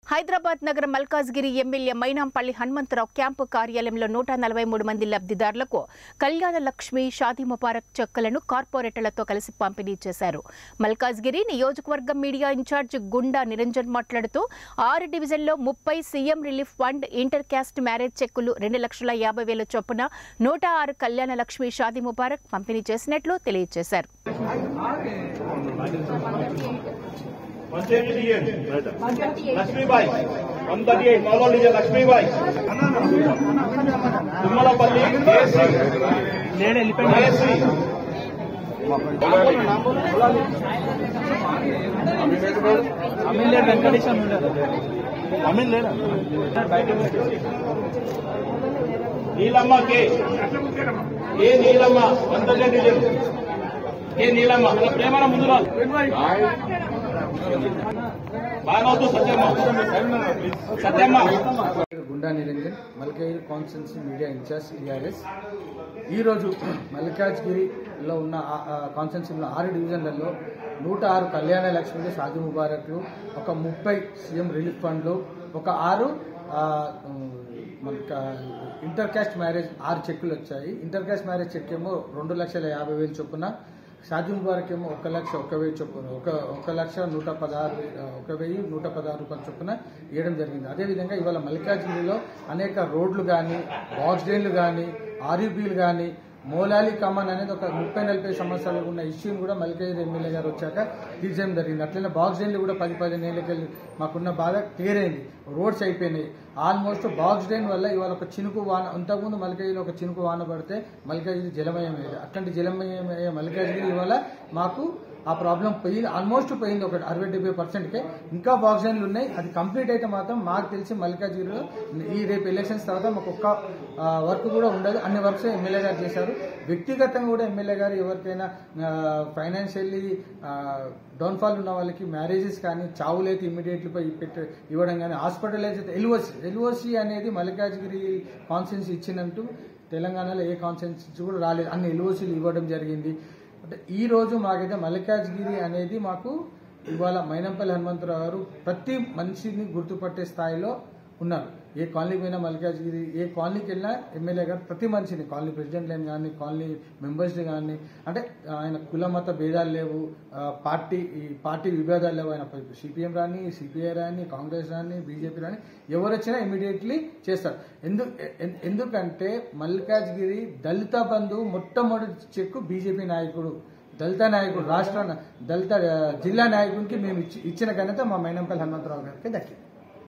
హైదరాబాద్ నగరం Malkajgiri MLA మైనాంపల్లి Hanumantharao camp కార్యాలయంలో నూట నలభై మూడు మంది లబ్ధిదారులకు కళ్యాణ లక్ష్మి షాదీ ముబారక్ చెక్కులను కార్పొరేటర్లతో కలిసి పంపిణీ చేశారు మల్కాజ్గిరి నియోజకవర్గం మీడియా ఇన్ఛార్జ్ గుండా నిరంజన్ మాట్లాడుతూ ఆరు డివిజన్లో ముప్పై CM relief fund inter caste marriage చెక్కులు రెండు లక్షల యాభై వేల చొప్పున నూట ఆరు కళ్యాణ లక్ష్మి షాదీ ముబారక్ పంపిణీ చేసినట్లు తెలియజేశారు వన్ ట్వంటీ డిఎన్ లక్ష్మీబాయి వన్ థర్టీ ఎయిట్ మౌలో డిజన్ లక్ష్మీబాయి తుమ్మలపల్లి కేసీ కేసీ అమీన్ లేడు వెంకటేష్ అని ఉండదు అమీన్ లేడా నీలమ్మ కే ఏ నీలమ్మ వన్ థర్టీ డిజన్ ఏ నీలమ్మ ప్రేమన ముందు రాదు బాగా సత్యమ్మ సత్యమ్మ గుండా Niranjan Malkajgiri constituency media incharge TRS ఈరోజు మల్కాజ్గిరిలో ఉన్న కాన్స్టిట్యున్సీలో ఆరు డివిజన్లలో నూట ఆరు కళ్యాణ లక్ష్మిలు షాజీ ముబారక్లు ఒక ముప్పై సీఎం రిలీఫ్ ఫండ్లు ఒక ఆరు ఆ, మనక ఇంటర్ కాస్ట్ మ్యారేజ్ ఆరు చెక్కులు వచ్చాయి ఇంటర్ కాస్ట్ మ్యారేజ్ చెక్ ఏమో రెండు లక్షల యాభై వేలు చొప్పున షాజీ ముబారక్ ఏమో ఒక లక్ష ఒక వెయ్యి చొప్పున ఒక ఒక లక్ష నూట పదహారు వే- ఒక వెయ్యి నూట పదహారు రూపాయల చొప్పున ఇవ్వడం జరిగింది అదేవిధంగా ఇవాళ మల్లికార్జునలో అనేక రోడ్లు కానీ బాక్స్ డ్రైన్లు కానీ ఆర్యూబీలు కానీ మోలాలి కమాన్ అనేది ఒక ముప్పై నలభై సంవత్సరాలు ఉన్న ఇష్యూని కూడా మల్లికార్జున ఎమ్మెల్యే గారు వచ్చాక తీర్చేయడం జరిగింది అట్లనే బాక్స్ డ్రైన్లు కూడా పది పదిహేను ఏళ్ళకి వెళ్ళి మాకున్న బాధ క్లియర్ అయింది రోడ్స్ అయిపోయినాయి ఆల్మోస్ట్ బాక్స్ డ్రైన్ వల్ల ఇవాళ ఒక చినుకు వాన అంతకుముందు మల్లికార్జున ఒక చినుకు వాన పడితే మల్లికార్జున జలమయమయ్యేది అట్లాంటి జలమయమయ్యే మల్లికార్జున ఇవాళ మాకు ఆ ప్రాబ్లం పోయింది ఆల్మోస్ట్ పోయింది ఒక అరవై డెబ్బై పర్సెంట్కే ఇంకా బాక్సిజన్లు ఉన్నాయి అది కంప్లీట్ అయితే మాత్రం మాకు తెలిసి మల్లికార్జునలో ఈ రేపు ఎలక్షన్స్ తర్వాత మాకు ఒక్క వర్క్ కూడా ఉండదు అన్ని వర్క్స్ ఎమ్మెల్యే గారు చేశారు వ్యక్తిగతంగా కూడా ఎమ్మెల్యే గారు ఎవరికైనా ఫైనాన్షియల్లీ డౌన్ఫాల్ ఉన్న వాళ్ళకి మ్యారేజెస్ కానీ చావులైతే ఇమీడియట్లీ పోయి పెట్టి ఇవ్వడం కానీ హాస్పిటల్ అయితే ఎల్ఓసి ఎల్ఓసి అనేది మల్లికార్జుగిరి కాన్సెన్స్ ఇచ్చినట్టు తెలంగాణలో ఏ కాన్సెన్స్ కూడా రాలేదు అన్ని ఎల్ఓసీలు ఇవ్వడం జరిగింది అంటే ఈ రోజు మాకైతే మల్లికాజ్గిరి అనేది మాకు ఇవాళ మైనంపల్లి హనుమంతరావు గారు ప్రతి మనిషిని గుర్తుపట్టే స్థాయిలో ఉన్నారు ఏ కాలనీకి పోయినా మల్లికాజ్గిరి ఏ కాలనీకి వెళ్ళినా ఎమ్మెల్యే గారు ప్రతి మనిషిని కాలనీ ప్రెసిడెంట్లని కానీ కాలనీ మెంబర్స్ని కానీ అంటే ఆయన కుల మత భేదాలు లేవు ఆ, పార్టీ ఈ పార్టీ విభేదాలు లేవు ఆయన సిపిఎం రాని సిపిఐ రాని కాంగ్రెస్ రాని బీజేపీ రాని ఎవరు వచ్చినా ఇమీడియట్లీ చేస్తారు ఎందు ఎన్- ఎందుకంటే మల్లికాజ్గిరి దళిత బంధు మొట్టమొదటి చెక్కు బీజేపీ నాయకుడు దళిత నాయకుడు రాష్ట్ర దళిత ఆ, జిల్లా నాయకుడికి మేము ఇచ్చి- ఇచ్చిన ఘనత మా మైనంపల్లి హనుమంతరావు గారికి దక్కింది